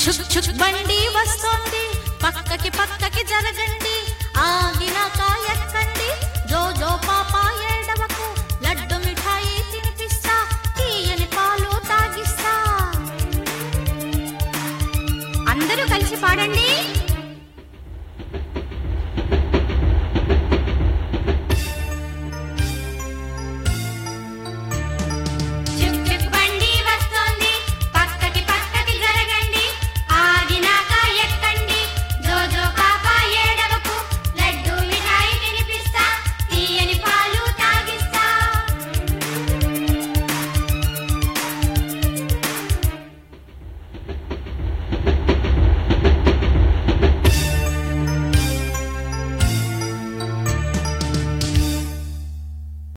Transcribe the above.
చుక్ చుక్ బండి వస్తోంది పక్కకి పక్కకి జరగండి ఆగినాక ఎక్కండి జో జో పాప ఏడవకు లడ్డు మిఠాయి తినిపిస్తా తీయని పాలు తాగిస్తా అందరూ కలిసి పాడండి